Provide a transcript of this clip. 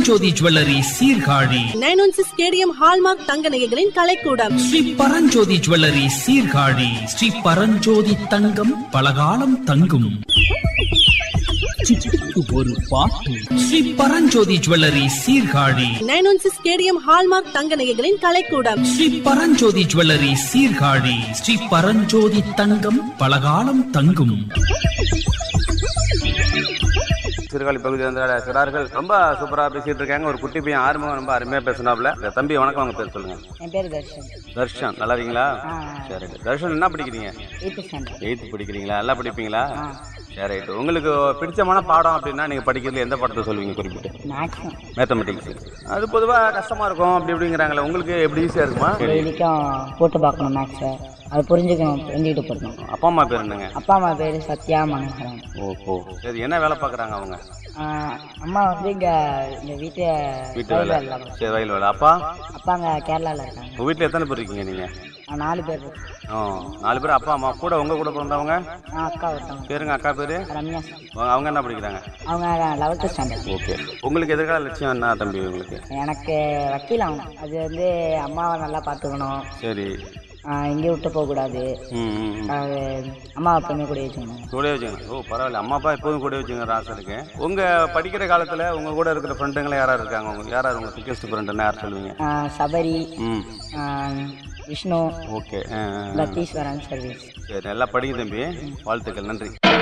Paranjothi jewellery Sirkazhi nine one six KDM hallmark தங்க நகைகளின் கலைக்கூடம் ஸ்ரீ பரஞ்சோதி ஜுவல்லரி சீர்காழி ஸ்ரீ பரஞ்சோதி தங்கம் பலகாலம் தங்கும் சிட்டுக்கு ஒரு பாட்டு Shri Paranjothi jewellery Sirkazhi nine one six KDM hallmark தங்க நகைகளின் கலைக்கூடம் ஸ்ரீ பரஞ்சோதி ஜுவல்லரி சீர்காழி ஸ்ரீ பரஞ்சோதி தங்கம் பலகாலம் தங்கும் சீர்காழி பகுதியில் இருந்த சிறார்கள் ரொம்ப சூப்பரா பேசிட்டு இருக்காங்க ஒரு குட்டி பையன் ஆறுமுகம் ரொம்ப அருமையா பேசினாப்ல தம்பி வணக்கம் உங்க பேர் சொல்லுங்க என் பேர் தர்ஷன் தர்ஷன் நல்லா இருக்கீங்களா ஆ சரி தர்ஷன் என்ன படிக்கிறீங்க எயித்து ஸ்டாண்டர்ட் எயித்து படிக்கிறீங்களா நல்லா படிப்பீங்களா ஆ சரி ரைட் உங்களுக்கு பிடிச்சமான பாடம் அப்படின்னா நீங்க படிக்கிறதுல எந்த பாடத்தை சொல்லுவீங்க குறிப்பிட்டு மேக்ஸிமம் மேத்தமெட்டிக்ஸ் அது பொதுவா கஷ்டமா இருக்கும் அப்படி இப்படிங்கிறாங்களே உங்களுக்கு எப்படி ஈஸியா இருக்குமா டெய்லிக்கும் போட்டு பார்க்கணும் மேக்ஸை அது புரிஞ்சுக்கணும் புரிஞ்சுக்கிட்டு போடணும் அப்பா அம்மா பேர் என்னங்க அப்பா அம்மா பேர் சத்யா மனோகரன் ஓஹோ சரி என்ன வேலை பார்க்குறாங்க அவங்க ஆஹ் அம்மா வந்து இங்கே இந்த வீட்டு வீட்டு வேலை வேலை சரி வயல் வேலை அப்பா அப்பா அங்கே கேரளாவில் இருக்காங்க உங்க வீட்டில் எத்தனை பேர் இருக்கீங்க நீங்க ஆஹ் நாலு பேர் இருக்கு. ஓ நாலு பேர் அப்பா அம்மா கூட உங்க கூட பிறந்தவங்க ஆஹ் அக்கா ஒருத்தவங்க பேருங்க அக்கா பேரு ரம்யா அவங்க அவங்க என்ன படிக்கிறாங்க அவங்க லெவல்த்து ஸ்டாண்டர்ட் ஓகே உங்களுக்கு எதிர்கால லட்சியம் என்ன தம்பி உங்களுக்கு எனக்கு வக்கீல் ஆகணும் அது வந்து அம்மாவை நல்லா பார்த்துக்கணும் சரி ஆஹ் எங்கேயும் விட்டு போகக்கூடாது ம் ம், ம். அது அம்மா எப்பவுமே கூட வச்சுக்கணும் கூட வச்சுங்க ஓ பரவாயில்ல அம்மா அப்பா எப்போதும் கூட வச்சுங்க ஆசை இருக்கு உங்க படிக்கிற காலத்துல உங்க கூட இருக்கிற ஃப்ரெண்டுங்களா யாரா இருக்காங்க உங்க யாரா உங்க திக்கஸ்ட் ஃப்ரெண்டுன்னு யார் சொல்லுவீங்க ஆஹ் சபரி ம் ஆஹ் விஷ்ணு ஓகே லத்தீஸ்வரன் சர்வீஸ் சரி நல்லா படிங்க தம்பி வாழ்த்துக்கள் நன்றி